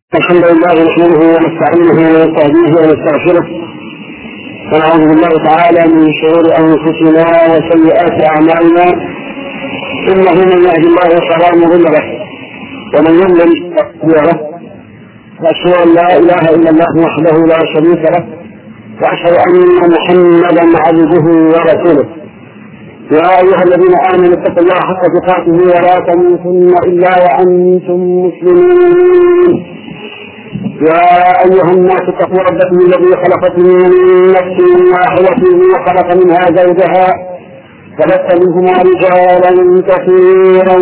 الحمد لله نحمده ونستعينه ونستهديه ونستغفره ونعوذ بالله تعالى من شرور انفسنا وسيئات اعمالنا انه من يهد الله فلا مضل له ومن يضلل فلا له واشهد ان لا اله الا الله وحده لا شريك له واشهد ان محمدا عبده ورسوله يا ايها الذين امنوا اتقوا الله حق تقاته ولا تموتن الا وانتم مسلمون يا أيها الناس اتقوا ربكم الذي خلقكم من نفس واحدة وخلق منها زوجها فبث منهما رجالا كثيرا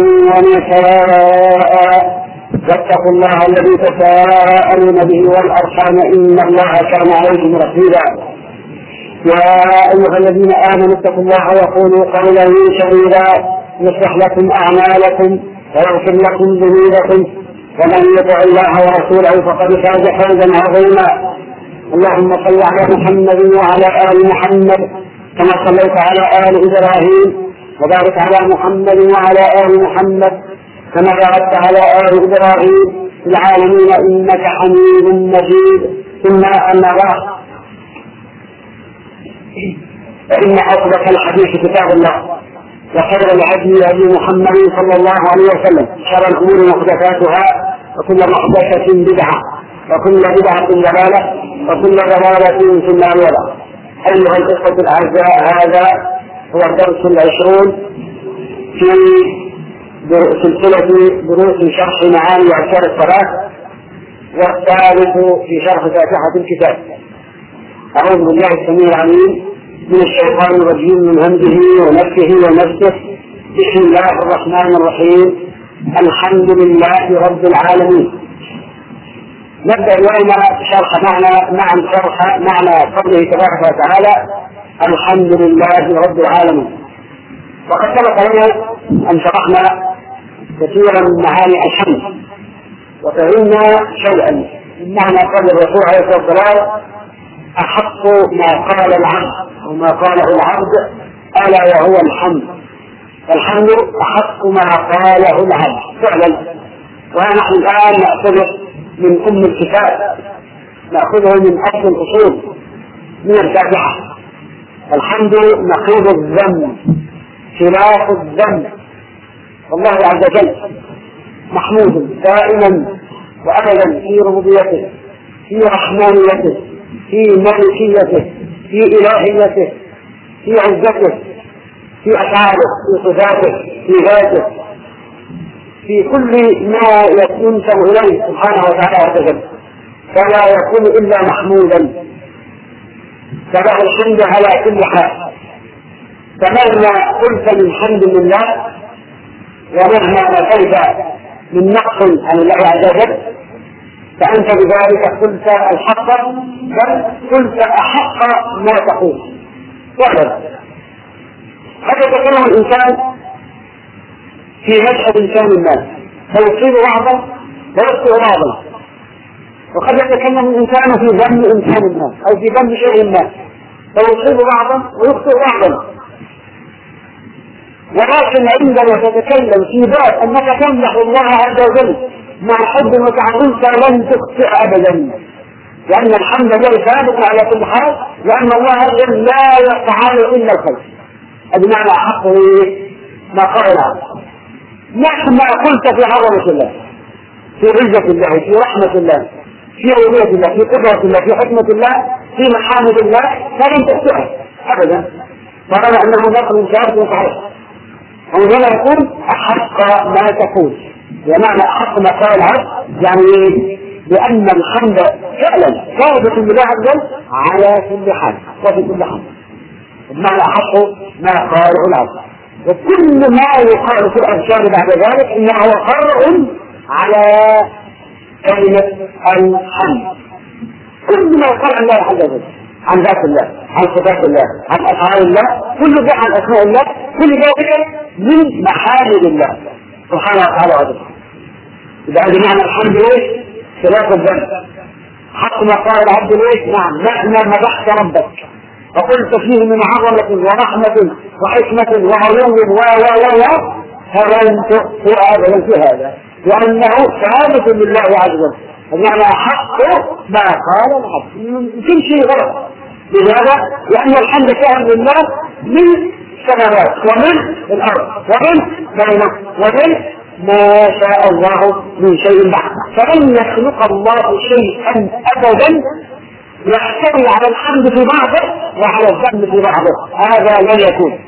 ونساء واتقوا الله الذي تساءلون به والأرحام إن الله كان عليكم رقيبا يا أيها الذين آمنوا اتقوا الله وقولوا قولا سديدا يصلح لكم أعمالكم ويغفر لكم ذنوبكم ومن يطع الله ورسوله فقد فاز فوزا عظيما اللهم صل على محمد وعلى ال محمد كما صليت على ال ابراهيم وبارك على محمد وعلى ال محمد كما باركت على ال ابراهيم في العالمين انك حميد مجيد ثم اما بعد فان اصدق الحديث كتاب الله وخير الهدي هدي محمد صلى الله عليه وسلم شر الامور محدثاتها وكل محدثة بدعة وكل بدعة ضلالة وكل ضلالة في النار ولا أيها الإخوة الأعزاء هذا هو الدرس العشرون في سلسلة دروس شرح معاني أذكار الصلاة والثالث في شرح فاتحة الكتاب أعوذ بالله السميع العليم من الشيطان الرجيم من همزه ونفسه ونفسه بسم الله الرحمن الرحيم الحمد لله رب العالمين نبدا اليوم شرح معنى معنى شرح معنى قوله تبارك وتعالى الحمد لله رب العالمين وقد سبق لنا ان شرحنا كثيرا من معاني الحمد وفهمنا شيئا من معنى قول الرسول عليه الصلاه والسلام احق ما قال العبد او ما قاله العبد الا وهو الحمد الحمد أحق ما قاله العبد فعلا ونحن الآن نأخذه من أم الكتاب نأخذه من أصل الأصول من الفاتحة الحمد نقيض الذنب خلاف الذنب والله عز وجل محمود دائما وابدا في ربوبيته في رحمانيته في ملكيته في الهيته في عزته في أفعاله في صفاته في ذاته في كل ما ينسب إليه سبحانه وتعالى وتجل فلا يكون إلا محمودا فله الحمد على كل حال فمهما قلت من حمد لله ومهما نفيت من نقص عن الله عز وجل فأنت بذلك قلت الحق بل قلت أحق ما تقول وهكذا قد يتكلم الإنسان في مشهد إنسان ما فيصيب بعضا ويخطئ بعضا وقد يتكلم الإنسان في ذنب إنسان ما أو في ذنب شيء ما فيصيب بعضا ويخطئ بعضا ولكن عندما تتكلم في باب أنك تمدح الله عز وجل مع حب وتعظيم فلن تخطئ أبدا لأن الحمد لله ثابت على كل حال لأن الله عز وجل لا يفعل إلا الخير بمعنى حق ما قال مهما قلت في عظمة الله في عزة الله في رحمة الله في رؤية الله في قدرة الله في حكمة الله في محامد الله فلن تخطئها أبدا طالما أنه نقل ثابت وصحيح وهنا يقول أحق ما تقول بمعنى أحق ما قال العبد يعني لأن الحمد فعلا ثابت بالله عز وجل على كل حال وفي كل حال بمعنى أحق ما قاله العبد وكل ما يقال في الأذكار بعد ذلك إنه فرع على كلمة الحمد كل ما يقال عن الله عز وجل عن ذات الله عن صفات الله عن أفعال الله كل ذلك عن أسماء الله كل ذلك من محامد الله سبحانه وتعالى وجل إذا هذا معنى الحمد لله خلاف الذنب حق ما قال العبد ليش نعم مهما مدحت ربك وقلت فيه من عظمة ورحمة وحكمة وعلو و و و و فلن تخطئ أبدا في هذا لأنه ثابت لله عز وجل بمعنى حق ما قال العبد كل شيء غلط لماذا؟ لأن الحمد كان لله من السماوات ومن الأرض ومن بينه ومن ما شاء الله من شيء بعد فلن يخلق الله شيئا أبدا يحتوي على الحمد في بعضه وعلى الذنب في بعضه هذا لا يكون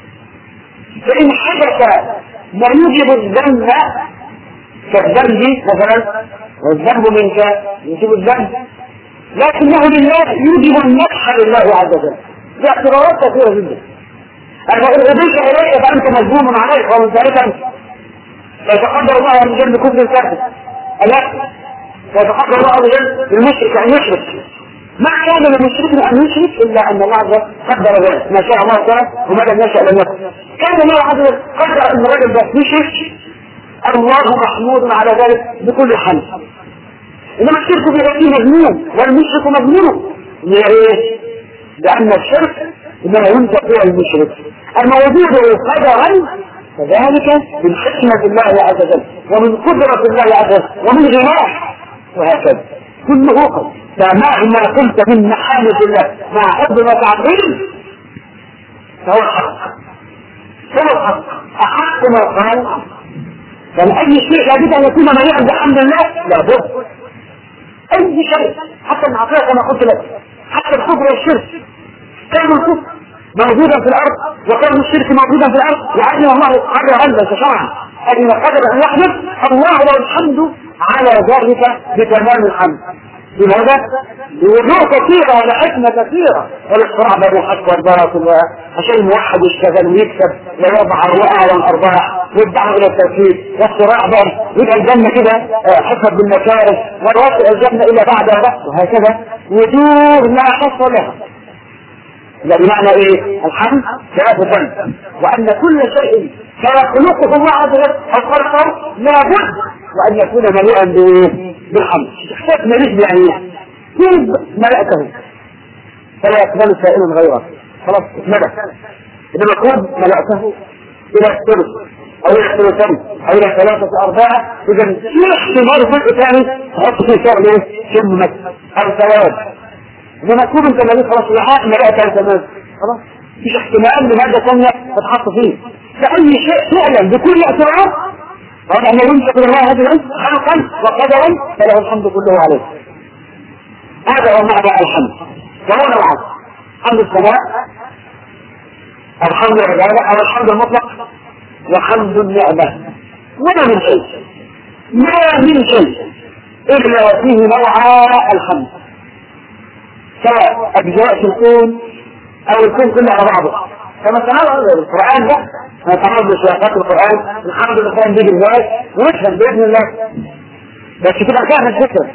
فإن حدث ما يوجب الذنب كالذنب مثلا والذنب منك يوجب الذنب لكنه لله يوجب النفح لله عز وجل باعتبارات كثيرة جدا أنا إن أضيف إليك فأنت مجنون عليك ومن ذلك يتقدر الله من جنب كفر الكافر ألا يتقدر الله من جنب المشرك أن يشرك ما كان للمشرك أن يشرك إلا أن الله عز وجل قدر ذلك ما شاء الله تعالى وما لم يشاء لم يكن كان الله عز وجل قدر أن الرجل ده يشرك الله محمود على ذلك بكل حال إنما الشرك بذاته مجنون والمشرك مجنون ليه؟ لأن الشرك إنما ينتج فيها المشرك أما وجوده قدرا فذلك من حكمة الله عز وجل ومن قدرة الله عز وجل ومن غناه وهكذا كله قد فمهما قلت من محامد الله مع حب وتعظيم فهو الحق هو الحق أحق ما قال بل أي شيء لابد أن يكون مليئا بحمد الله لابد أي شيء حتى المعصية كما قلت لك حتى الكفر والشرك كان الكفر موجودا في الأرض وكان الشرك موجودا في الأرض لأن الله قدر هذا شرعا أن قدر أن يحدث الله له الحمد على ذلك بتمام الحمد لماذا؟ بوضوح كثيرة ولحكمة كثيرة والاختراع بين الحق والباطل عشان الموحد يشتغل ويكسب ويضع الرؤى والأرباح والدعوة إلى التوحيد والصراع بين يبقى الجنة كده حسب بالمكاره والوصل الجنة إلى بعد وهكذا وجوه لا حصر لها ده بمعنى ايه الحمد ثلاث ذنب وان كل شيء سيخلقه الله عز وجل او خلقه لابد وان يكون مليئا بالحمد احساس مليء يعني كيف ملأته فلا يقبل سائل غيره خلاص اتملأ انما كون ملأته الى الثلث او الى الثلثين او الى ثلاثة ارباع اذا في احتمال جزء ثاني تحط فيه شغل ايه؟ كم مثل او ثواب انما تكون انت مالك خلاص لحاق ملأت تمام خلاص مفيش احتمال لمادة ثانية تتحط فيه فأي شيء فعلا بكل اعتراف طبعا احنا ينشأ الله هذا العلم خلقا وقدرا فله الحمد كله عليه هذا هو معنى الحمد وهو نوعان حمد السماء الحمد العبادة أو الحمد المطلق وحمد النعمة وما من شيء ما من شيء إلا وفيه نوع الحمد سواء أجزاء في الكون أو الكون كله على بعضه كما تناول القرآن ده نتناول بسياقات القرآن الحمد لله كان بيجي الناس ونفهم بإذن الله بس تبقى فاهم الفكرة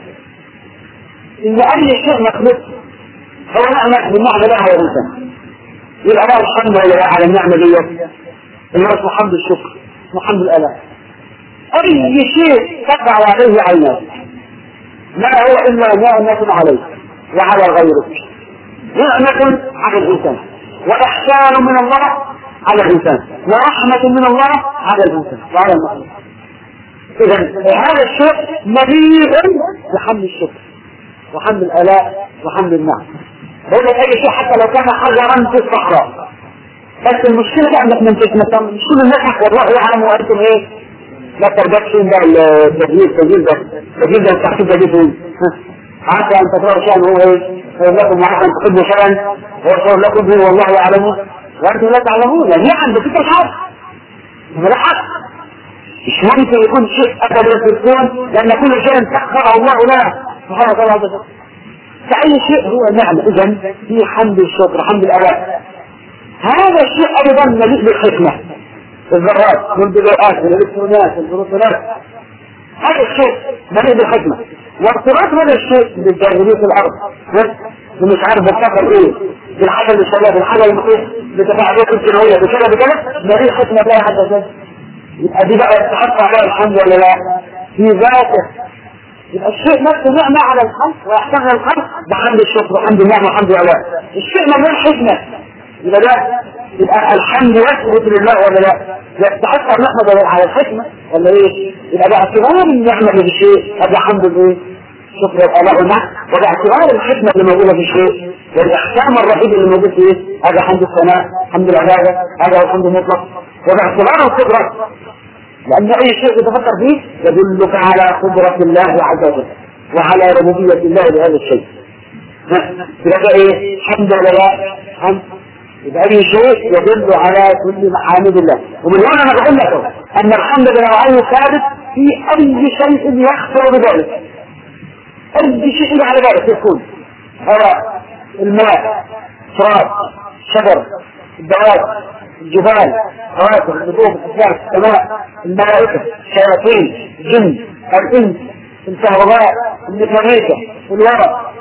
إن أي شيء مخلوق هو نعمة بالنعمة لها يا إنسان يبقى له الحمد لله على النعمة دي اللي هو اسمه حمد الشكر اسمه حمد الآلاء أي شيء تقع عليه عيناك ما هو إلا نعمة عليك وعلى غيرك نعمة على الإنسان وإحسان من الله على الإنسان ورحمة من الله على الإنسان وعلى المخلوق إذا هذا الشيء مليء بحمد الشكر وحمد الآلاء وحمد النعم بقول لك أي شيء حتى لو كان حجرا في الصحراء بس المشكلة بقى انك من تسمى مش كل الناس والله يعلم وانتم ايه لا ترجعش ده التجديد التجديد ده التجديد ده التحقيق ده فين عسى ان تكرهوا شيئا هو ايه خير لكم وعسى ان تحبوا شيئا هو خير لكم به والله يعلم وانتم لا تعلمون يعني عند فكرة الحق هذا ده حق مش ممكن يكون شيء ابدا في الكون لان كل شيء سخره الله لنا سبحانه وتعالى عز وجل فاي شيء هو نعمه اذا في حمد الشكر حمد الالاء هذا الشيء ايضا مليء بالحكمه الذرات والبدايات والالكترونات والبروتونات هذا الشيء مليء بالحكمه وارتباط هذا الشيء بالجاذبيه في الارض ومش عارف بتفكر ايه بالحاجه اللي شغاله بالحاجه اللي مخيف بتفاعلات الكيماويه بكذا بكذا مليء حكمه بلا حد ذاته يبقى دي بقى يستحق عليها الحمد ولا لا في ذاته يبقى الشيء نفسه نعمة على الخلق ويحتاج الخلق بحمد الشكر وحمد النعمة وحمد الألاء الشيء مليان حكمة يبقى ده يبقى الحمد يثبت لله ولا لا؟ يستحق النعمة على الحكمة ولا ايه؟ يبقى باعتبار النعمة اللي بالشيء هذا حمد الايه؟ الشكر والآلاء والنعم وباعتبار الحكمة اللي موجودة في الشيء والإحكام الرهيب اللي موجود فيه هذا حمد الثناء حمد العبادة هذا هو الحمد المطلق وباعتبار القدرة لأن أي شيء تتفكر فيه يدلك على قدرة الله عز وجل وعلى ربوبية الله لهذا الشيء يبقى ايه حمد ولا لا حمد يبقى اي شيء يدل على كل محامد الله ومن هنا انا بقول لك ان الحمد بنوعيه ثابت في اي شيء يخطر بذلك اي شيء على ذلك يكون هواء الماء تراب شجر الدواب الجبال رواتب النجوم الاسلام السماء الملائكه الشياطين الجن الانس الكهرباء الميكانيكا الورق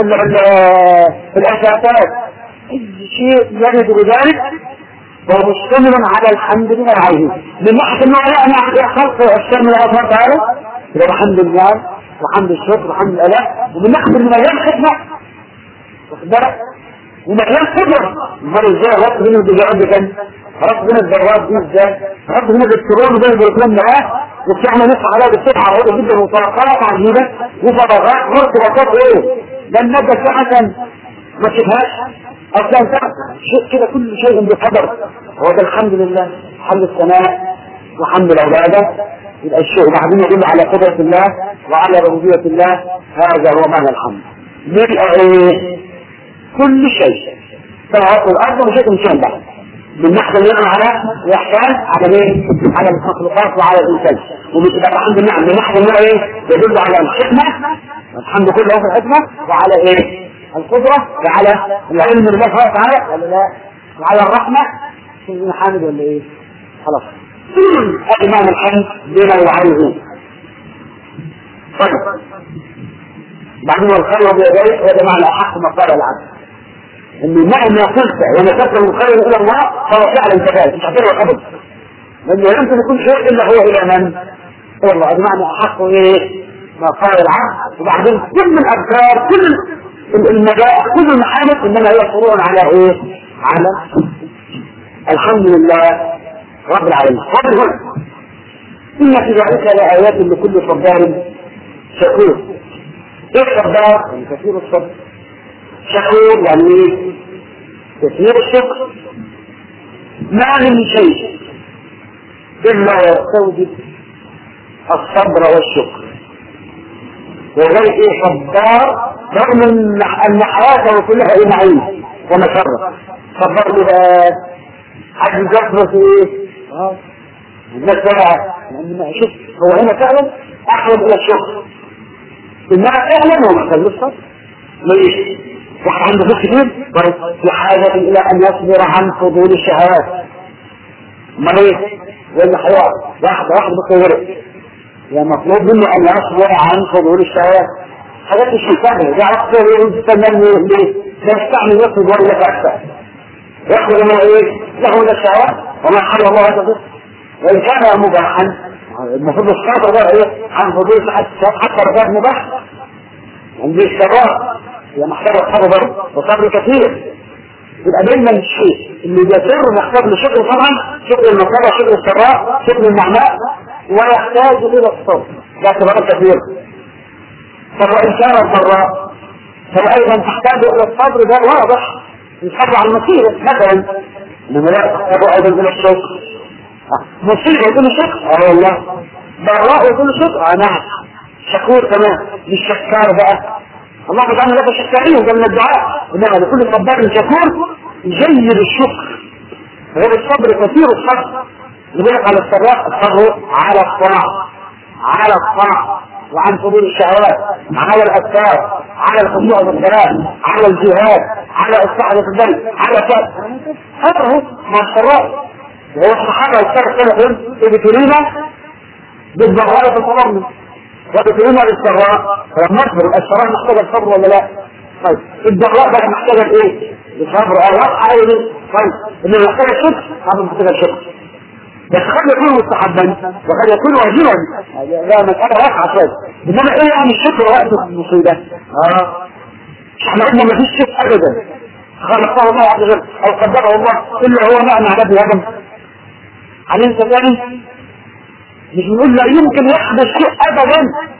الاساسات اي شيء يرد بذلك وهو مشتمل على الحمد لله عليه من ناحيه انه لا خلق الشر من الله سبحانه وتعالى يبقى الحمد لله وحمد الشكر وحمد الاله ومن ناحيه انه مليان خدمه واخد بالك ومليان قدره امال ازاي رب هنا بيقعد كان رب هنا الذرات دي ازاي رب هنا بالترون زي ما بيقولوا معاه وبتعمل نص عليها بالسبعه عروضه جدا وطرقات عجيبه وفراغات مرتبطات ايه ده الماده حسن ما تشوفهاش اصلا شيء كده كل شيء بقدر هو ده الحمد لله حمد الثناء وحمد العباده يبقى الشيء بعدين يدل على قدرة الله وعلى ربوبية الله هذا هو معنى الحمد ملء ايه كل شيء سواء الارض وشيء من شيء بعد من ناحية النعم على الإحسان على ايه؟ على المخلوقات وعلى الإنسان ومن الحمد لله من ناحية النعم ايه؟ يدل على الحكمة الحمد كله في الحكمة وعلى ايه؟ القدرة وعلى العلم بالله سبحانه وتعالى ولا لا؟ وعلى الرحمة كلنا حامد ولا ايه؟ خلاص هذا معنى الحمد بما يعرضه طيب بعدين والخير بيديك هذا معنى احق ما قال العبد ان مهما قلت ونسبت من خير الى الله فهو فعلا كذلك مش هتروح ابدا لانه يمكن يكون شيء الا هو الى من؟ الى الله هذا معنى احق ايه؟ ما قال العبد وبعدين كل الاذكار كل المجال كل المحامد انما هي فروع على ايه؟ على الحمد لله رب العالمين هذا هو إن في ذلك لآيات لكل صبار شكور ايه الصبار؟ يعني كثير الصبر شكور يعني ايه؟ كثير الشكر ما من شيء إلا يستوجب الصبر والشكر وذلك ايه صبار رغم ان حياته كلها ايه نعيم ومسرة صبر له حد يجبر في ايه؟ اه الناس بقى لان شوف هو هنا فعلا احوج الى الشكر انما فعلا هو محتاج للصبر ليش؟ واحد عنده فلوس كتير في حاجة إلى أن يصبر عن فضول الشهوات أمال إيه؟ ولا هيقع واحدة واحدة بتصوره يعني مطلوب منه أن يصبر عن فضول الشهوات حاجات مش مستاهلة ده عرفت يقول تمام ليه؟ لا يستعمل يصبر ولا أكثر يأخذ ما إيه؟ له الشهوات وما حل الله هذا وإن كان مباحا المفروض الصبر ده إيه؟ عن فضول حتى رجال مباح عندي الشراء هي محتاجة صبر برضه وصبر كثير يبقى دايما الشيء اللي بيسر محتاج لشكر طبعا شكر المصابة شكر السراء شكر النعماء ويحتاج الى الصبر ده اعتبارات كثير طب وان كان الضراء فايضا تحتاج الى الصبر ده واضح الصبر على المصيبة مثلا انما لا تحتاج ايضا الى الشكر مصيبة يكون الشكر اه والله ضراء يكون الشكر اه نعم شكور كمان مش شكار بقى الله تعالى لك شكارين ده من الدعاء انما لكل صبار شكور جيد الشكر غير الصبر كثير الصبر يقول على الصراع الصبر على الطاعة على الطاعة وعن فضول الشهوات على الأفكار على الخضوع والكلام على الجهاد على الصحة الدم على كذا هذا هو مع الصراع وهو الصحابة الصبر كانوا ابتلينا بالضغارة في الصبر وبتقولنا للسراء فلما نصبر السراء محتاجة الصبر ولا لا؟ طيب الضراء بقى محتاجة ايه؟ الصبر اه واضحة ايه طيب اللي محتاجة الشكر هذا محتاجة الشكر بس قد يكون مستحبا وقد يكون واجبا لا مسألة واقعة شوية انما ايه يعني الشكر وقت المصيبة؟ اه احنا قلنا ما فيش شكر ابدا خلقه الله عز وجل او قدره الله الا هو نعم على ابن ادم عليه السلام مش بنقول لا يمكن يحدث شيء ابدا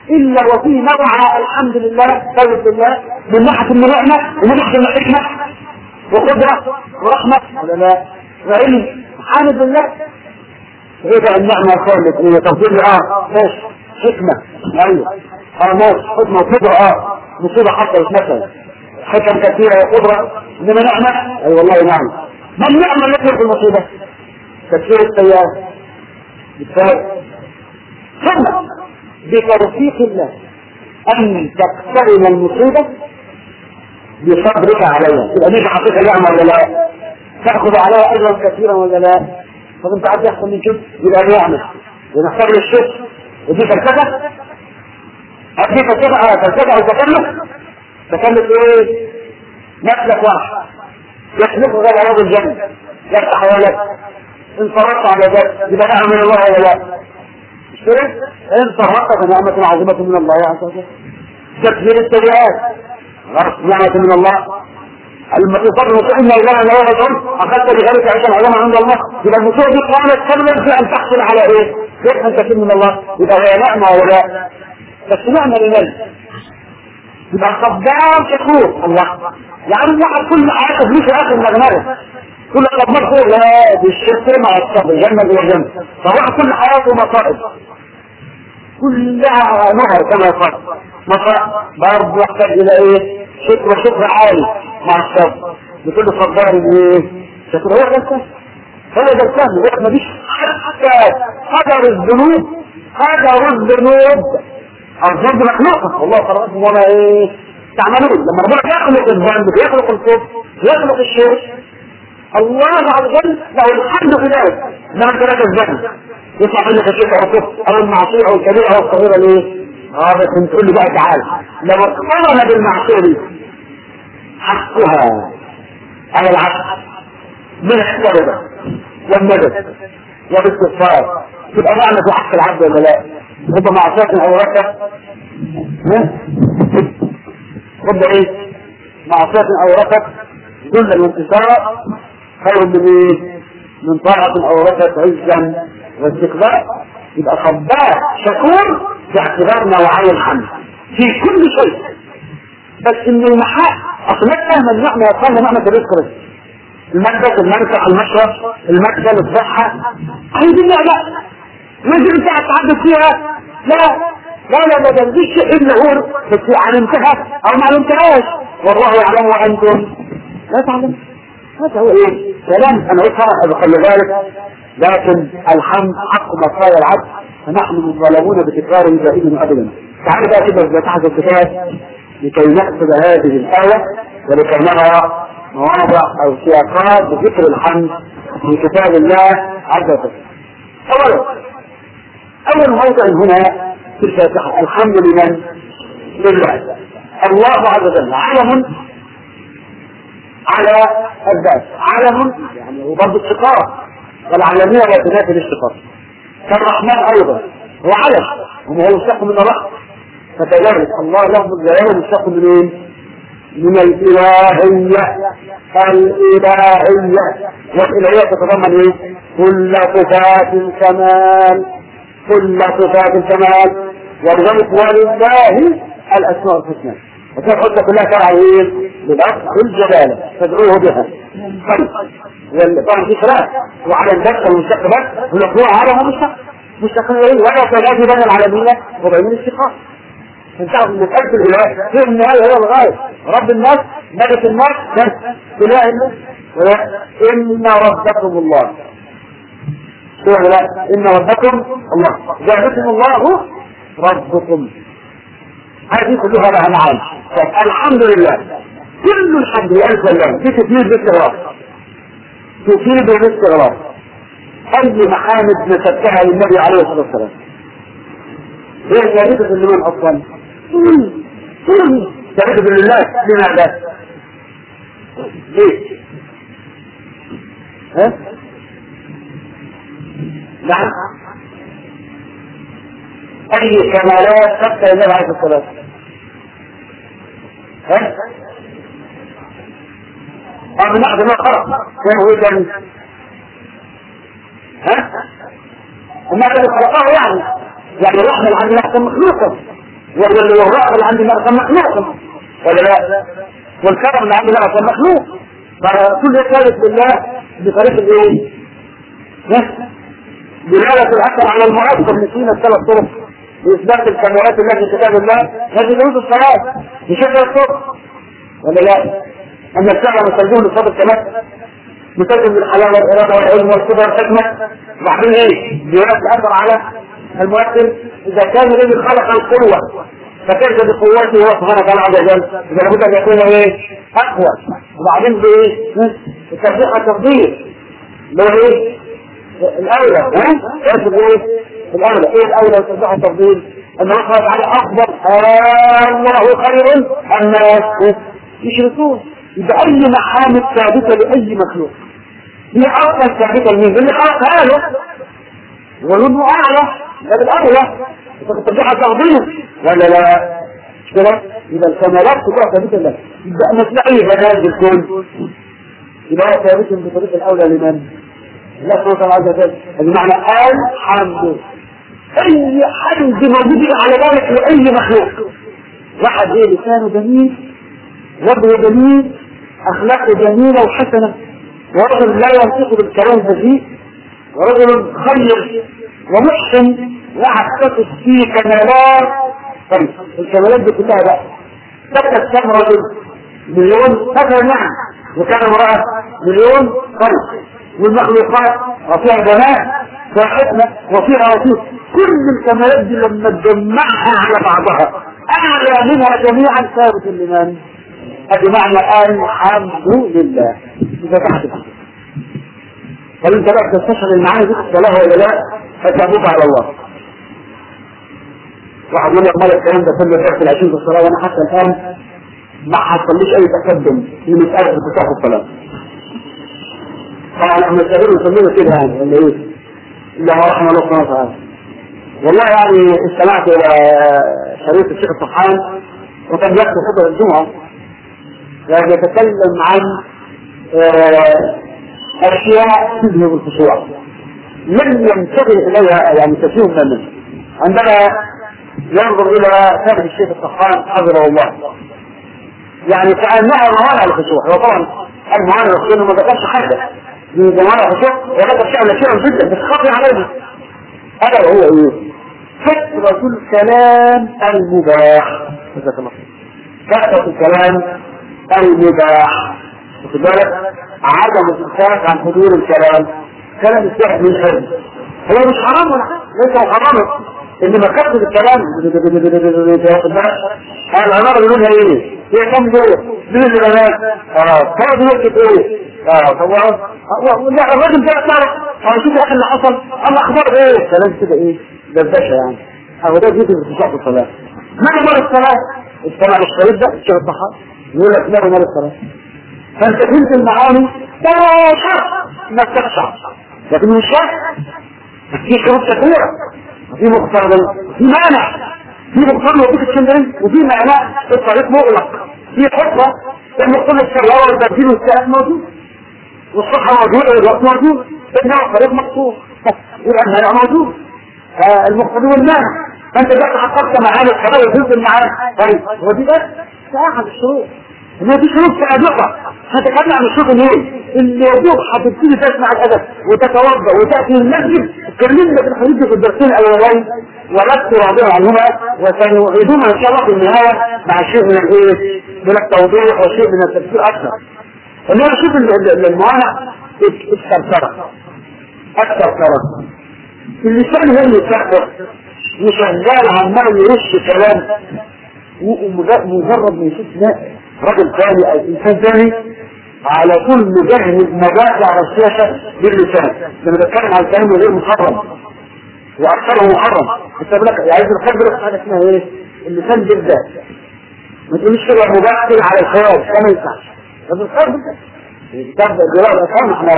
الا وفيه نوع الحمد لله طيب بالله من ناحيه النعمه ومن ناحيه الحكمه وقدره ورحمه ولا لا؟ وعلم حامد بالله ايه بقى النعمه يا اخوان الاثنين تفضيل اه ماشي حكمه ايوه اه ماشي حكمه وقدره اه مصيبه حصلت مثلا حكم كثيره وقدره انما نعمه اي والله نعم ما النعمه التي في المصيبه؟ تكفير السيئات بالتالي ثم بتوفيق الله ان تقترن المصيبه بصبرك عليها يبقى دي حقيقه نعمه ولا لا؟ تاخذ عليها اجرا كثيرا ولا لا؟ طب انت عايز يحصل من كده يبقى نعمه ونحتاج للشكر ودي فلسفه ادي فلسفه فلسفه او تكلف تكلف ايه؟ مسلك واحد يخلق غير رجل الجنه يفتح ولد ان فرطت على ذلك يبقى نعم من الله ولا لا؟ مش كده؟ ان فرطت فنعمة عظيمة من الله عز وجل تكفير السيئات نعمة من الله المتصرف ان الله لا يغفر اخذت بذلك عيشا عظيما عند الله يبقى المصيبه دي قامت سببا في ان تحصل على ايه؟ ربحا كثير من الله يبقى هي نعمه ولا بس نعمه لمن؟ يبقى صبار شكور الله يعني الواحد كل حياته فلوس في اخر المغنره كل صبار خير لا بالشكر مع الصبر جنه جوه جنه فواحد كل حياته مصائب كلها نهر كما يقال مصائب برضه يحتاج الى ايه؟ شكر شكر عالي مع الصبر بكل صبار ايه؟ شكر هو ده الكهف هو ده الكهف احنا مفيش حتى قدر الذنوب قدر الذنوب الذنب مخلوقة والله خلقكم وما ايه تعملون لما ربنا يخلق الذنب يخلق الكفر يخلق الشرك الله عز وجل له الحمد في ذلك انما انت لك الذنب يطلع منك الشرك او الكفر او المعصيه او الكبيره او الصغيره ليه؟ اه بس انت تقول لي بقى تعال لو اقترن بالمعصيه دي حقها على العبد من التوبه والندم والاستغفار تبقى نعمه في حق العبد ولا لا؟ رب معصيه او ركب رب ايه؟ معصيه او ركب دون الانتصار خير من ايه؟ من طاعة او ركب عزا واستكبار يبقى صبار شكور باعتبار نوعي الحمد في كل شيء بس ان المحاء اصل ما فاهم النعمه يا اخوانا نعمه الرزق بس المكبس المنفع المشرب المكسب الصحه هي دي النعمه لازم انت هتعدي فيها لا لا لا ما تنزلش الا هو بس علمتها او ما علمتهاش والله يعلم وانتم لا تعلم هذا هو ايه كلام انا قلت خلي بالك لكن الحمد حق مصايا العبد فنحن مظلمون بتكرار زائد ابدا تعال بقى كده تحت الكتاب لكي نأخذ هذه الآية ولكي نرى مواضع أو سياقات بذكر الحمد في كتاب الله عز وجل. أولا أول موضع هنا في الفاتحة الحمد لمن؟ لله. الله عز وجل علم على الذات علم يعني هو برضه اشتقاق والعالمية لا تنافي الاشتقاق كالرحمن أيضا هو علم وما هو مشتق من الرحمة فكذلك الله لفظ الجلالة مشتق من ايه؟ من الإلهية الإلهية والإلهية تتضمن ايه؟ كل صفات الكمال كل صفات الكمال ولذلك ولله الأسماء الحسنى وكان الحجة كلها ترعى ايه؟ بالأصل الجلالة تدعوه بها طيب طبعا في خلاف وعلى الدفع والمشتق بس ونقول على مشتق مشتق ايه؟ ولا تنادي بين العالمية وبين الاشتقاق انت تعرف ان مسألة الاله في النهاية هي الغاية رب الناس ملك الناس بس اله الناس ان ربكم الله شو لا ان ربكم الله ذلكم الله ربكم هذه كلها لها معاني الحمد لله كل الحمد لله لله دي تفيد باستغراق تفيد باستغراق اي محامد نسبتها للنبي عليه الصلاه والسلام هي ثابته لمن اصلا ثابته لله لماذا ليه ها نعم اي كمالات حتى النبي عليه الصلاه والسلام ها أو من أحد ما خلق وهو كان ها وما الذي خلقه يعني يعني الرحمة العالمية أحسن مخلوقا والرأي اللي عند الله مخلوق ولا لا والكرم اللي عند الله مخلوق فكل ثابت بالله بطريق الايه؟ دلالة الأثر على المؤثر نسينا الثلاث طرق بإثبات الكاميرات التي في كتاب الله هذه دروس الصلاة بشكل الطرق ولا لا؟ أن الساعة مسلمون لصدر كمان مسلم بالحلال والإرادة والعلم والقدرة والحكمة بعدين إيه؟ دلالة الأثر على المؤثر إذا كان الذي خلق القوة فكيف بقوته هو سبحانه وتعالى عز وجل إذا لابد أن يكون إيه؟ أقوى وبعدين بإيه؟ التفريق التفضيل اللي هو إيه؟ الأولى ها؟ يقصد إيه؟ الأولى إيه الأولى وتفريق التفضيل؟ أن الله تعالى أفضل الله خير أما يشركون يبقى أي محامد ثابتة لأي مخلوق هي أفضل ثابتة لمين؟ اللي خلق هذا ونبه أعلى ده بالأولى ترجعها تغضيه ولا لا مش كده يبقى الكمالات كلها ثابته لله يبقى ما تلاقي بنات بالكون يبقى هو ثابت بطريق الاولى لمن؟ الله سبحانه وتعالى عز وجل بمعنى الحمد اي حمد موجود على ذلك لاي مخلوق واحد ايه لسانه جميل وجهه جميل اخلاقه جميله وحسنه ورجل لا ينطق بالكلام البذيء ورجل خير ومحسن واحتفظ فيه كمالات طيب الكمالات دي كلها بقى سكت كم رجل مليون سكت نعم وكان امرأة مليون طيب والمخلوقات وفيها بنات فيها حكمة وفيها وفيها كل الكمالات دي لما تجمعها على بعضها أعلى منها جميعا ثابت لمن؟ هذه معنى الحمد لله إذا تحت هل انت بقى تستشعر المعاني دي الصلاة ولا لا؟ فتابوك على الله واحد يقول لك مال الكلام ده كله في العشرين في الصلاه وانا حتى الان ما حصليش اي تقدم في مساله اتساق الصلاه. طبعا احنا الشباب يسمونه كده يعني اللي ايه؟ الا ما رحم الله سبحانه وتعالى. والله يعني استمعت الى شريط الشيخ الصحان وكان يحكي خطبه الجمعه يعني يتكلم عن اشياء تذهب الخشوع لم ينتبه اليها يعني كثير من الناس عندما ينظر الى ثابت الشيخ الصحان حفظه الله يعني كانها موانع الخشوع هو طبعا الموانع الخشوع ما ذكرش حاجه من موانع الخشوع وذكر شيئا كثيرا جدا بس خاطر علينا هذا هو ايه؟ كثرة الكلام المباح جزاك الله كثرة الكلام المباح واخد بالك عدم الامساك عن حضور الكلام كلام السحر من حلم هو مش حرام ولا حاجه ليس حرام انما كثرة الكلام واخد بالك العمارة بيقولها ايه؟ هي كم دول؟ مين اللي بنات؟ اه طب بيكتب ايه؟ اه طب لا الراجل ده تعرف اه شوف يا اخي اللي حصل الله اخبار ايه؟ كلام كده ايه؟ دردشه يعني هو ده بيجي في شعب الصلاه ما مال الصلاه؟ استمع للشريط ده الشيخ الصحابي يقول لك ما مال الصلاه فانت فهمت المعاني ده شرط انك تخشع لكن مش شرط في شروط كثيره وفي مقتضى في مانع في مقتضى وفي الشندرين وفي مانع الطريق مغلق في حفره المقتضى الشرعي والبديل والسائل موجود والصحة موجودة والوقت موجود إنما الطريق مقصود يبقى المانع موجود المقتضى والمانع فانت بقى تحققت معاني الصلاه وفهمت المعاني طيب هو دي بس احد الشروط ما في شروط سابقه هتتكلم عن الشروط الايه اللي يدوب هتبتدي تسمع الادب وتتوضا وتاتي المسجد اتكلمنا في الحديث في الدرسين الاولين ولست راضيا عنهما وسنعيدهما ان شاء الله في النهايه مع شيء من الايه من التوضيح وشيء من التفسير اكثر انما شوف الموانع الثرثره اكثر ثرثره اللسان هو اللي يكبر وشغال عمال يرش كلام مجرد ما يشوف راجل ثاني او انسان ثاني على طول مجهز مبادئ على الشاشه باللسان لما بتكلم عن الكلام غير محرم واكثره محرم انت بقول لك عايز القدر حاجه اسمها ايه؟ اللسان بالذات ما تقوليش كده مبادئ على الخيال ده ما ينفعش طب القدر كتاب جلال الاسلام احنا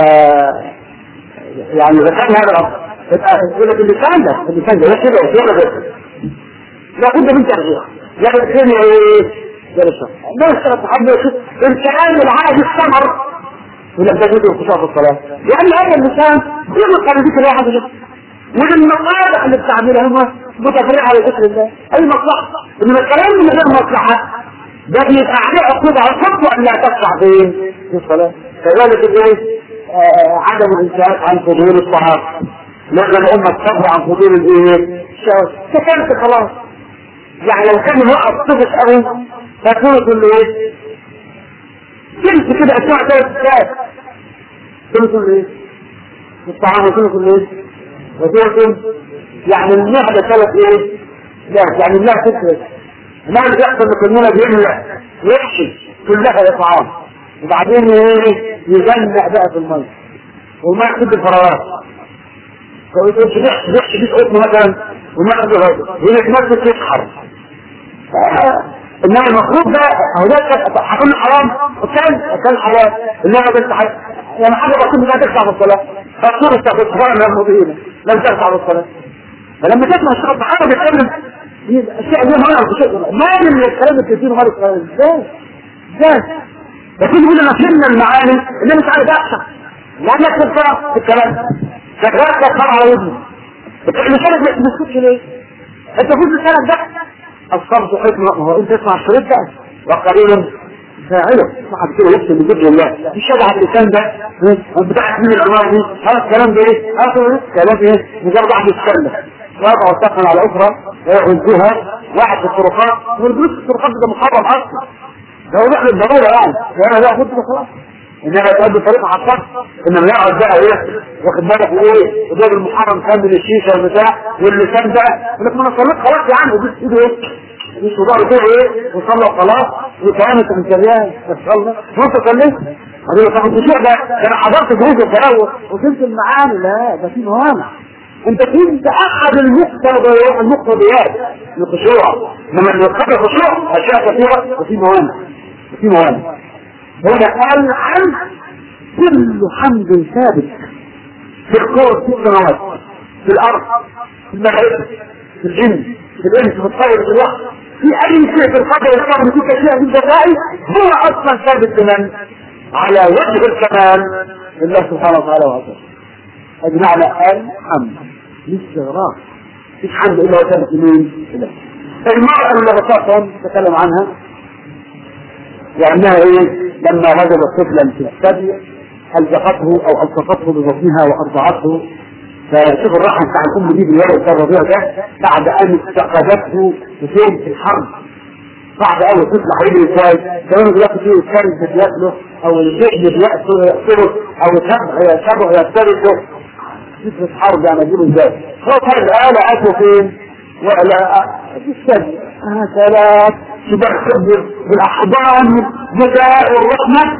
يعني ذكرنا هذا الامر يقول لك اللسان ده اللسان ده كده وكده بس لابد من تغيير لكن الدنيا ايه؟ ده الشر الناس تحب يشوف الكلام العادي الثمر ولما تجد انكشاف الصلاة لأن هذا اللسان كل القناديك الواحد له وللمقالح اللي بتعملها ما متفرعة لذكر الله اي مصلحة انما الكلام من غير مصلحة ده بيبقى عليه عقوبة عقوبته ان لا تقطع فين في الصلاة كذلك الايه آه عدم الانتهاء عن فضول الطعام لازم الامة تصبر عن فضول الايه الشهوات سكنت خلاص يعني لو كان الوقت طفش قوي هتقول كل ايه تمشي كده اسمع ثلاث ساعات تقول كل ايه الطعام وتقول كل ايه وتقول يعني المعدة ثلاث ايه لا يعني الله تفرش ما بيحصل لكلنا بيملأ يحشي كلها اطعام وبعدين ايه يجنع بقى في الميه وما يحسب الفراغات فيقول بيحشي بيحشي بيت قطن مثلا وما يحسب هذا ويتمسك يسحر انما المفروض ده هو ده هكون حرام وكان كان حلال انما بس حرام يعني حاجه بسيطه لا تخشع في الصلاه فالصوره استغفر من المبينه لم تخشع في الصلاه فلما تسمع الشيخ حاجه بيتكلم الشيء ده ما ما من الكلام الكثير وما ازاي ازاي لكن يقول انا فهمنا المعاني اللي مش عارف احسن لانك تبقى في الكلام شغال تبقى على وزنه لسانك ما تسكتش ليه؟ انت فوز لسانك ده الصرف حكمة هو انت تسمع الشريط ده وقليلا فاعله صاحب كده يكتب من ذكر الله مش شبع اللسان ده بتاعت من الانواع دي هذا الكلام ده ايه؟ هذا كلام ايه؟ مجرد واحد يتكلم ويضع السخن على اخرى ويغزوها واحد في الطرقات والجلوس في الطرقات ده محرم اصلا ده هو نحن الضروره يعني وانا لا اخد خلاص انما تقعد بطريقه حقك انما يقعد بقى ايه واخد بالك وايه وجاب المحرم كان من الشيشه والبتاع واللسان بقى يقول لك ما انا صليت خلاص يا عم وبس ايده ايه مش وضعه كده ايه وصلى خلاص وكمان انت من سريان صلى وانت صليت هذا طب الخشوع ده انا حضرت دروس التراوح وفهمت المعاني لا ده في موانع انت فهمت احد المقتضيات المقتضيات للخشوع لما يقتضي الخشوع اشياء كثيره وفي موانع وفي موانع هنا قال الحمد كل حمد ثابت في الكون في السماوات في الارض في الملائكه في الجن في الانس في الطير في الوقت في اي شيء في القدر والقدر في اشياء في الجزائر هو اصلا ثابت لمن على وجه الكمال لله سبحانه وتعالى وعلا اجمعنا الحمد الاستغراق مفيش حمد الا وثابت لمين؟ المرأة اللي بساطة تكلم عنها لأنها إيه لما وجدت طفلا في الثدي ألزقته أو ألصقته ببطنها وأرضعته فشوف الرحم بتاع الأم دي بالولد ده الرضيع ده بعد أن افتقدته فين في الحرب صعب قوي طفل هيجري ازاي كمان دلوقتي فيه الكلب بياكله او الذئب بيقتله يقتله او الشبع يشبع يفترسه فكرة حرب يعني اجيبه ازاي هو فرد آلة أكله فين؟ ولا في السجن آه ثلاث شبه كبر بالأحضان بداء الرحمة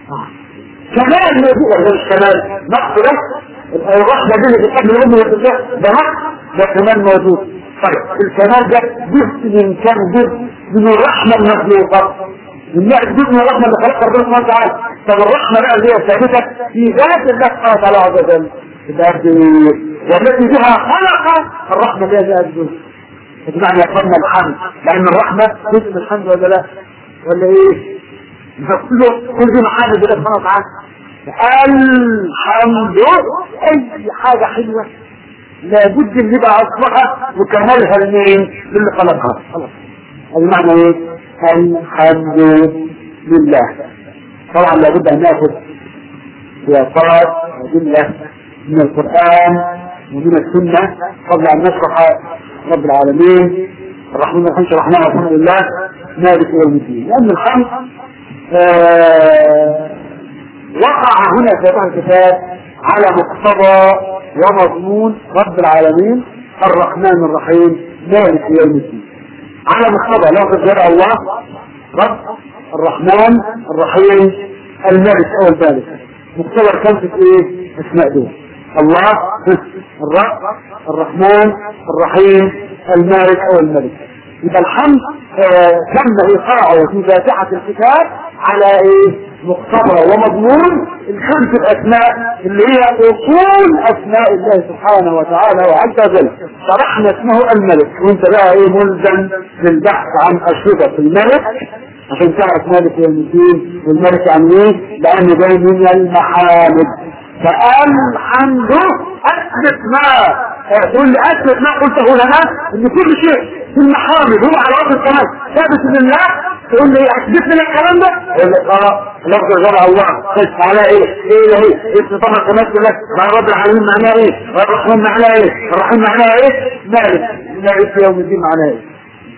كمال موجود ولا مش كمال مغفرة الرحمة دي اللي بتحب الأم والإنسان ده نقص ده كمال موجود طيب الكمال ده جزء من كم جزء من الرحمة المخلوقة من جزء من الرحمة اللي خلقها ربنا سبحانه وتعالى طب الرحمة بقى اللي هي ثابتة في ذات الله سبحانه وتعالى عز وجل الأرض والتي بها خلق الرحمة اللي هي ذات جزء بمعنى يقولنا الحمد لأن الرحمة جزء من الحمد ولا لا ولا إيه؟ كله كل دي محامد الله سبحانه وتعالى الحمد أي حاجة حلوة لابد ان يبقى اصلها وكمالها لمين؟ للي خلقها خلاص المعنى ايه؟ الحمد لله طبعا لابد ان ناخذ سياقات وادله من القران ومن السنه قبل ان نشرح رب العالمين الرحمن الرحيم شرحناه الحمد لله مالك يوم الدين لان الحمد آه وقع هنا في هذا الكتاب على مقتضى ومضمون رب العالمين الرحمن الرحيم مالك يوم الدين على مقتضى لفظ جرى الله رب الرحمن الرحيم الملك او المالك مقتضى الخمسة ايه اسماء دول الله الرب الرحمن الرحيم المالك او الملك يبقى الحمد آه تم ايقاعه في فاتحة الكتاب على ايه مقتضى ومضمون الخمس الاسماء اللي هي اصول اسماء الله سبحانه وتعالى وعز وجل شرحنا اسمه الملك وانت بقى ايه ملزم للبحث عن اشرطة الملك عشان تعرف مالك يوم الدين والملك عن ايه لان ده من المحامد فالحمد اثبت ما تقول لي اثبت ما قلته لنا ان كل شيء في المحامد هو على ارض السماء ثابت لله تقول لي اثبت لنا الكلام ده يقول لك اه لفظ جمع الله قلت على ايه ايه ايه ايه طبعا تمثل لك مع رب العالمين معناه ايه الرحمن معناه ايه الرحمن معناه ايه مالك مالك في يوم الدين معناه ايه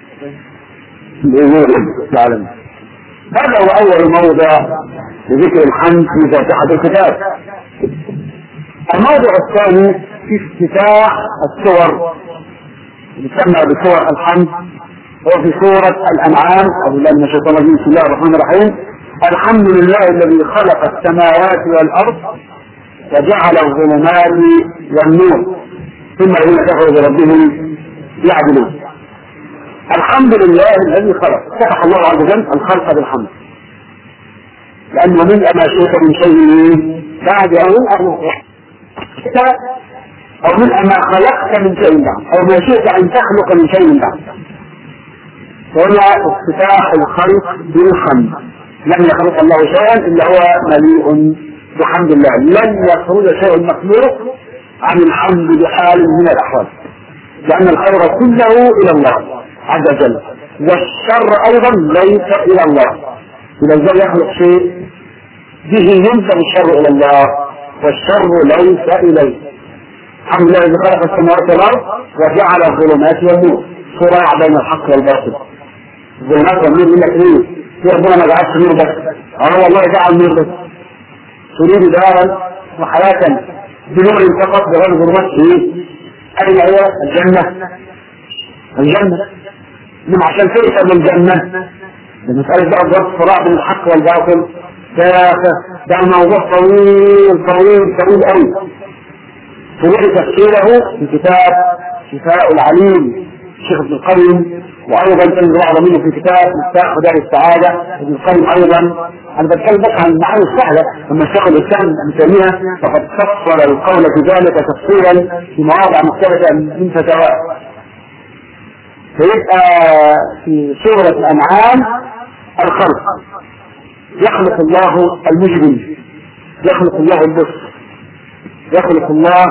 العالمين هذا هو اول موضع لذكر الحمد في فاتحة الكتاب الموضع الثاني في افتتاح السور يسمى بسور الحمد هو في سورة الأنعام أعوذ بالله من الشيطان الرجيم بسم الله الرحمن الرحيم الحمد لله الذي خلق السماوات والأرض وجعل الظلمات والنور ثم الذين كفروا بربهم يعدلون الحمد لله الذي خلق فتح الله عز وجل الخلق بالحمد لأنه من ما شئت من شيء بعد أو أو من ما خلقت من شيء بعد أو ما شئت أن تخلق من شيء بعد هنا افتتاح الخلق بالحمد لم يخلق الله شيئا إلا هو مليء بحمد الله لن يخرج شيء مخلوق عن الحمد بحال من الأحوال لأن الخير كله إلى الله عز وجل والشر أيضا ليس إلى الله إذا الزول يخلق شيء به ينسب الشر إلى الله والشر ليس إليه الحمد لله الذي خلق السماوات والأرض وجعل الظلمات والنور صراع بين الحق والباطل الظلمات والنور يقول لك ايه؟ في ربنا ما جعلش نور بس اه والله جعل نور بس تريد دارا وحياة بنور فقط بغير ظلمات ايه؟ أين هي الجنة؟ الجنة من عشان ترسل الجنة مسألة بقى ضرب صراع بين الحق والباطل ده ده موضوع طويل طويل طويل قوي سمعت تفسيره في كتاب شفاء العليم الشيخ ابن القيم وايضا كان بعض منه في كتاب مفتاح دار السعاده ابن القيم ايضا انا بتكلم بس عن المعاني السهله لما الشيخ الاسلام ابن تيميه فقد فصل القول في ذلك تفصيلا في مواضع مختلفه من فتاواه فيبقى في سورة الأنعام الخلق يخلق الله المجرم يخلق الله اللص يخلق الله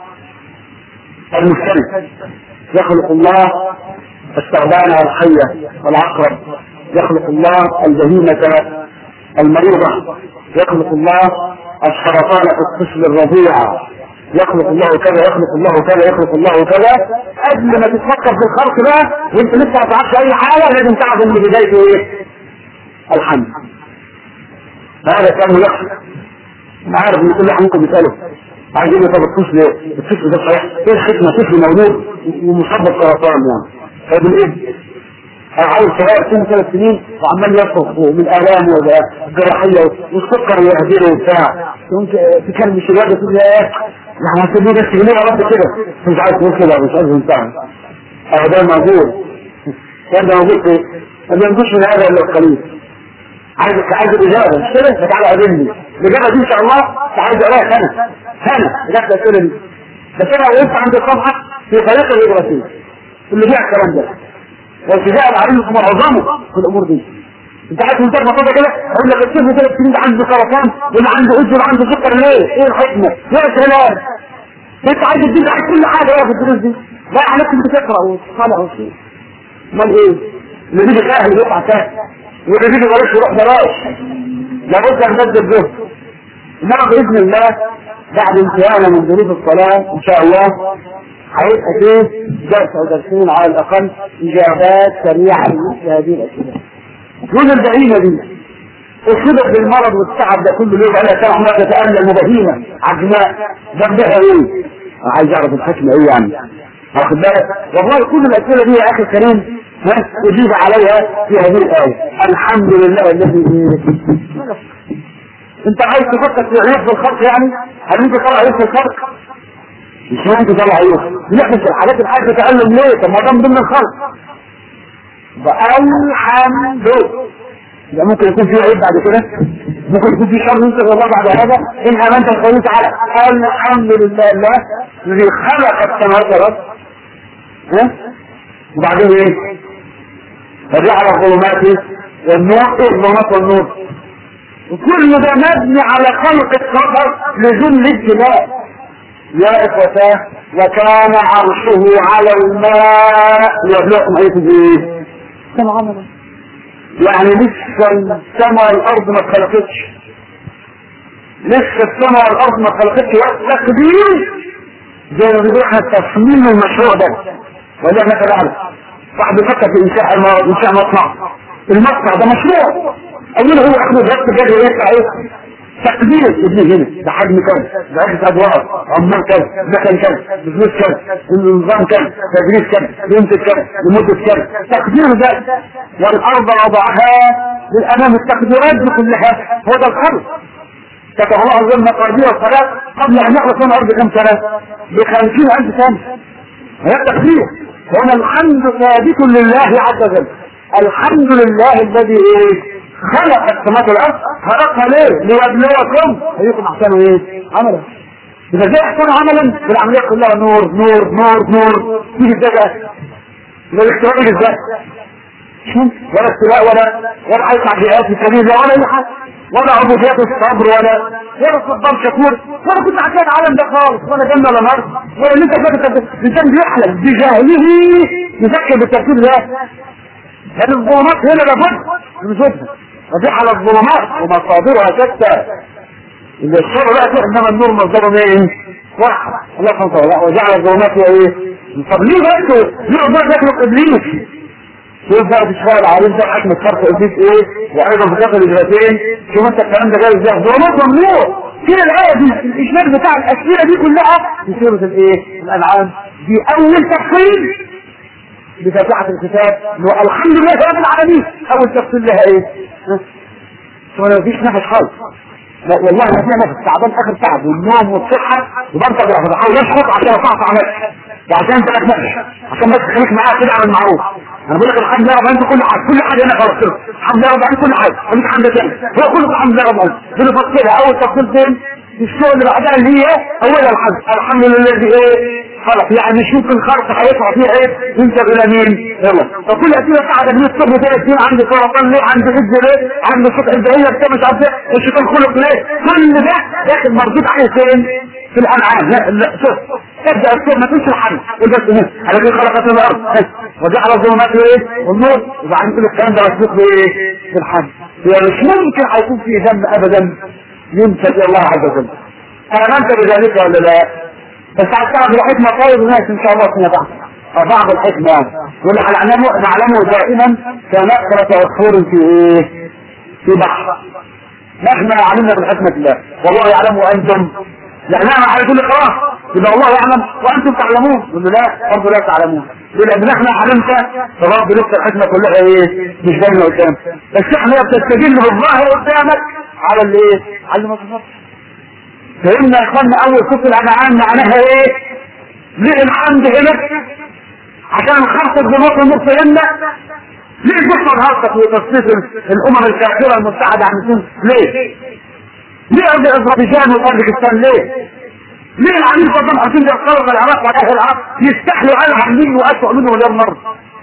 المفترس يخلق الله الثعبان والحية والعقرب يخلق الله البهيمة المريضة يخلق الله السرطان في الطفل الرضيع يخلق الله كذا يخلق الله كذا يخلق الله كذا قبل ما تتفكر في الخلق بقى وانت لسه ما تعرفش اي حاجه لازم تعرف ان بدايته ايه؟ الحمد هذا كان يخلق عارف ان كل واحد ممكن يساله عايزين طب الطفل ايه؟ الطفل ده صحيح ايه الحكمه طفل مولود ومصاب بالسرطان يعني طب الايه؟ عاوز صغير سنه ثلاث سنين وعمال يصرخ من الام وجراحيه والسكر يهدله وبتاع تكلم الشباب تقول ايه يعني هتقول لي بس ليه رب كده مش عايز تقول كده مش عايز ينفعني اه ده موجود ده موجود في ما بينجوش من هذا الا القليل عايز عايز الاجابه مش كده فتعالى قابلني الاجابه دي ان شاء الله عايز اقراها سنه سنه اجابه الاسئله دي بس انا وقفت عند الصفحه في طريقه الجغرافيه اللي فيها الكلام ده والفداء العلم معظمه في الامور دي انت عارف من تربة كده كده اقول لك الطفل ثلاث سنين ده عنده سرطان واللي عنده اذن واللي عنده سكر ليه؟ ايه الحكمه؟ ايه الكلام؟ انت عايز تديك عايز كل حاجه ايه في الدروس دي؟ لا عليك انت تقرا وتصلح وشيء امال ايه؟ اللي بيجي سهل يقطع سهل واللي بيجي ملوش يروح بلاش لابد ان نبدل به انما باذن الله بعد انتهائنا من ظروف الصلاه ان شاء الله هيبقى فيه درس او درسين على الاقل اجابات سريعه لمثل هذه الاسئله. دون البهيمه دي اصيبت بالمرض والتعب ده كله ليه بقى كان عمال تتالم بهيمه عجماء ذنبها ايه؟ عايز اعرف الحكمه ايه يعني؟ واخد بالك؟ والله كل الاسئله دي يا اخي الكريم ها اجيب عليها في هذه الايه الحمد لله الذي انت عايز تفكر في عيوب الخلق يعني؟ هل انت طلع عيوب الخلق؟ مش ممكن طلع عيوب نحن في الحاجات اللي عايز تتألم ليه طب ما ده من ضمن الخلق والحمد يبقى ممكن يكون في عيب بعد كده ممكن يكون في شر ينكر الله بعد هذا ان امنت القوي تعالى الحمد لله الله الذي خلق السماوات والارض ها وبعدين ايه فجعل الظلمات والنور ايه الظلمات والنور وكل ده مبني على خلق السفر لذل الجبال يا إخوتاه وكان عرشه على الماء ليبلغكم أيكم إيه؟ كم عملا يعني لسه السماء والأرض ما اتخلقتش لسه السماء والأرض ما اتخلقتش وقت كبير زي ما بيقول احنا تصميم المشروع ده ولا احنا كذلك واحد بيفكر في انشاء الم- انشاء مصنع المصنع ده مشروع اولا هو اخذ الوقت جاي يطلع ايه تقدير ابن هنا ده حجم كذا ده عدة ادوار عمال كذا مكان كذا بزنس كذا النظام كذا تدريس كذا ينتج كذا لمدة كذا تقدير ده والارض وضعها للامام التقديرات دي كلها هو ده الخلق كتب الله عز وجل مقادير الصلاة قبل أن يخلص من الأرض كم سنة؟ بخمسين ألف سنة هذا التقدير هنا الحمد ثابت لله عز وجل الحمد لله الذي إيه؟ خلق السماوات والأرض خلقها ليه؟ ليبلوكم أيكم أحسنوا إيه؟ عملا إذا زي أحسنوا عملا بالعملية كلها نور نور نور نور تيجي إزاي بقى؟ يبقى الاختراع يجي إزاي؟ مش ممكن. ولا ابتلاء ولا ولا عايز تعديلات في سبيل الله ولا اي حاجه ولا عبوديات الصبر ولا ولا صدام شكور ولا كنت عشان العالم ده خالص ولا جنه ولا نار ولا اللي انت فاكر الانسان بيحلم بجهله يفكر بالترتيب ده لان الظلمات هنا لابد من وجودها وجعل الظلمات ومصادرها شتى اللي الشر لا انما النور مصدره ايه؟ واحد الله سبحانه وتعالى وجعل الظلمات هي ايه؟ طب ليه بس ليه ربنا يخلق ابليس؟ شوف بقى بشوار العالم ده حكمة فرق ابليس ايه وايضا في داخل الاجرتين شوف انت الكلام ده جاي ازاي ظلمات ممنوع كده الايه دي الاشمال بتاع الاسئله دي كلها في سوره الايه الانعام دي اول تفصيل بفتحة الكتاب انه الحمد لله رب العالمين اول تفصيل لها ايه ها؟ ما فيش نفس خالص لا والله ما فيها نفس تعبان اخر تعب والنوم والصحه وبنطق بحاول اشخط عشان اصحصح نفسي وعشان انت نفسك عشان بس تخليك معايا كده على المعروف انا بقول لك الحمد لله رب العالمين كل حاجه كل حاجه هنا خلاص كده الحمد لله رب العالمين كل حاجه خليك حمد تاني هو كله الحمد لله رب العالمين بنفصلها اول تفصيل فين الشغل اللي بعدها اللي هي اولها الحمد الحمد لله الذي ايه خلق يعني مش ممكن خلق هيطلع فيها ايه ينسب الى مين يلا فكل اسئله قاعده من الصبح ثلاث سنين عندي سرطان ليه عندي حج ليه عندي صوت الدهيه بتاع مش عارف ايه الشيطان خلق ليه كل ده داخل مردود عليه فين في الانعام لا لا شوف ابدا الصوت ما تنسى الحمد وبس هنا الذي خلقت الارض وجعل الظلمات ايه والنور وبعدين كل الكلام ده مسبوق بايه في الحمد يعني مش ممكن هيكون فيه ذنب ابدا ينسب الى الله عز وجل امنت بذلك ولا لا بس على بعض الحكمة طيب الناس ان شاء الله فيما بعض بعض الحكمة واللي نعلمه نعلمه دائما كنقرة عصفور في ايه في بحر نحن علمنا بالحكمة الله والله يعلم وانتم نحن على كل خلاص يبقى الله يعلم وانتم تعلمون يقول له لا برضه لا تعلمون يبقى نحن علمت فبرضه لسه الحكمة كلها ايه مش باينة قدامك بس احنا بتستدل بالظاهر قدامك على الايه على اللي ما تفهمش فهمنا يا اخوانا اول صوت الانعام معناها ايه ليه الحمد هنا عشان نخفض بنص النص هنا ليه جسم الهرطة في تصنيف الامم الكافرة المتحدة عن السن ليه ليه ارض اذربيجان وطاجكستان ليه ليه العميل صدام حسين يتقرب العراق وعلى العراق يستحلوا على منه واسوأ منه مليون مرة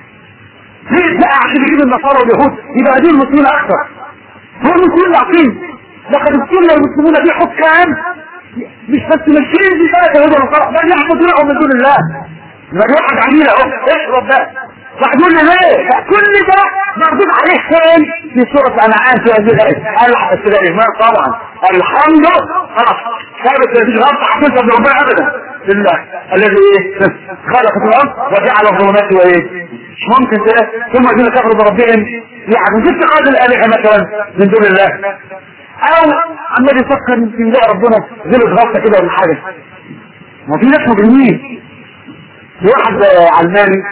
ليه بقى عشان يجيب النصارى واليهود يبقى دي المسلمين اكثر هو المسلمين العقيم لقد ابتلى المسلمون في حكام مش بس ماشيين في ثلاثة يهود ونصارى بل يعبدونهم من دون الله ما دي واحد عميل اهو اشرب بقى واحد يقول لي ليه كل ده مردود عليه فين في سورة الانعام في هذه الآية السبعين ما طبعا الحمد خلاص ثابت مفيش غلط حقيقة بربنا ابدا لله الذي ايه خلق الارض وجعل الظلمات وايه مش ممكن كده ثم الذين كفروا بربهم يعني جبت قاد الالهه مثلا من دون الله او عمال يفكر يمكن يلاقي ربنا زلت غلطه كده ولا حاجه ما في ناس مجرمين في واحد علماني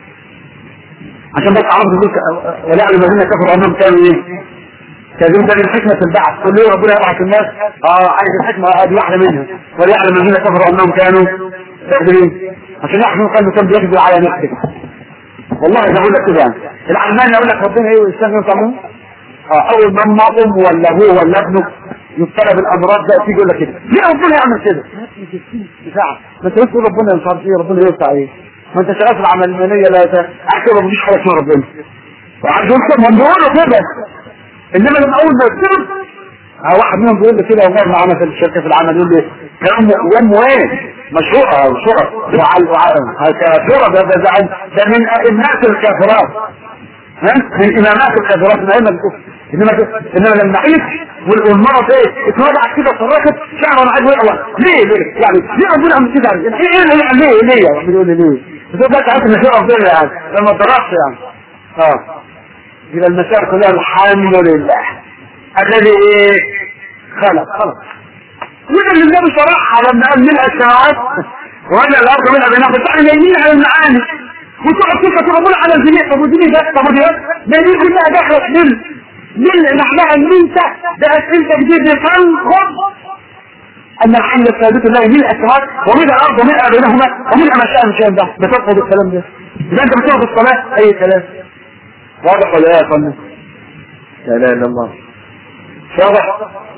عشان بس عرض يقول ولا يعلم الذين كفروا انهم كانوا ايه كذلك ده من حكمة البعث كل يوم ربنا يبعث الناس اه عايز الحكمة هذه واحدة منها ولا يعلم الذين كفروا انهم كانوا كاذبين عشان يحكموا قالوا كان بيكذب على نفسه والله اذا اقول لك كده يعني العلماني يقول لك ربنا ايه والاسلام يطعمون اول ما امه ولا هو ولا ابنه يبتلى بالامراض ده تيجي يقول لك كده ليه ربنا يعمل كده بساعة ما انت تقول ربنا مش عارف ايه ربنا يوسع ايه ما انت شغال في العمل الماليه لا احكي ما فيش حاجه اسمها ربنا وعايز يقول كده ما بيقولوا كده انما لما اول ما يصير واحد منهم بيقول لي كده والله معانا في الشركه في العمل يقول لي كلام كلام وين مشروع مشروع كافرة ده ده ده ده من ائمات الكافرات ها من امامات الكافرات من ائمة الكفر انما انما لما عيش والمرض ايه اتوضع كده صرخت شعره عاد وقع ليه ليه يعني ليه ربنا عم كده ايه ايه ليه ليه ليه بيقول لي ليه بتقول لك عارف ان في ربنا يعني لما ضربت يعني اه يبقى المسائل كلها الحمد لله الذي ايه خلق خلق وده اللي النبي صراحة لما قال منها السماوات وهذا الارض منها بينها بتاع نايمين على المعاني وتقعد تلك تقول على الجميع طب ودي ده طب ودي ده دي كلها دخلت من من معناها ان انت ده اسئلة جديد تنخض ان الحمد الثابت الله من السماوات ومن الارض ومن بينهما ومن ما شاء من شاء ده بترفض الكلام ده اذا انت بترفض الصلاة اي كلام واضح ولا ايه يا فندم لا اله الا الله واضح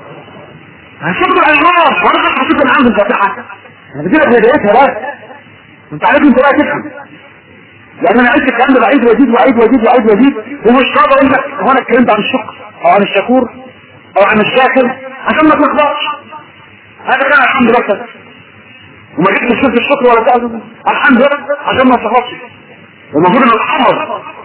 هشوف الانوار وانا هشوف العام الفاتحه انا بديلك بدايتها بس انت عارف انت بقى تفهم لان انا عشت الكلام ده بعيد وجديد وعيد وجديد وعيد وجديد ومش قادر اقول لك هو انا اتكلمت عن الشكر او عن الشكور او عن الشاكر عشان ما تلخبطش هذا كان الحمد لله وما جبت شفت الشكر ولا تعلم الحمد لله عشان ما تلخبطش المفروض ان الحمد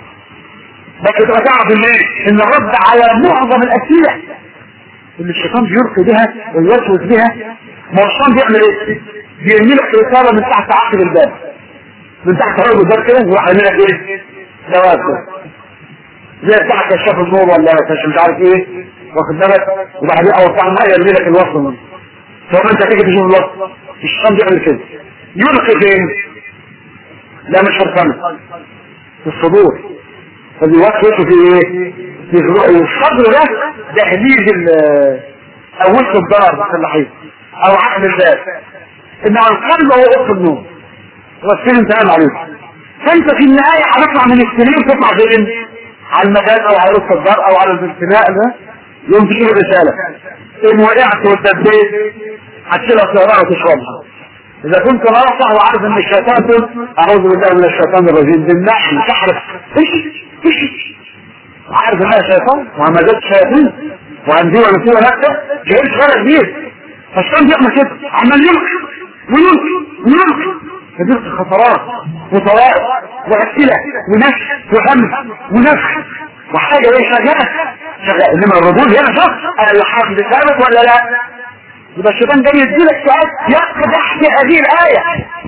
بس تبقى تعرف ان ايه ان الرد على معظم الاشياء اللي الشيطان بيرقي بها ويوسوس بها ما هو الشيطان بيعمل ايه؟ بيرمي لك رساله من تحت عقل الباب من تحت عقل الباب كده ويروح يرمي لك ايه؟ جواب كده زي بتاع كشاف النور ولا كشاف مش عارف ايه واخد بالك وبعدين اول بتاع الميه يرمي لك الوصل منه ثم انت تيجي تشوف الوصل الشيطان بيعمل كده يلقي فين؟ لا مش في الفم في الصدور فبيوسوس في ايه؟ في الصدر ده دهليز او وش الدار في اللحيط او عقل الباب ان القلب هو اوضه النوم والسلم تمام عليك فانت في النهايه هتطلع من السرير تطلع فين؟ على المكان او على وسط الدار او على الانتماء ده يوم تشوف رساله ان وقعت واتدبيت هتشيلها سيارة وتشربها اذا كنت ناصح وعارف ان الشيطان دول اعوذ بالله من الشيطان الرجيم بالنحل تحرف ايش ايش عارف انها شيطان وهمزات شياطين وعندي ولا فيه نفسه جايش غير كبير فالشيطان بيعمل كده عمال يلقي ويلقي ويلقي فبيلقي خطرات وطوائف واسئله ونفس وهم ونفس وحاجه ايه شغاله شغاله انما الردود هنا شخص الحمد ثابت ولا لا يبقى الشيطان جاي يديلك سؤال يقدح في هذه الايه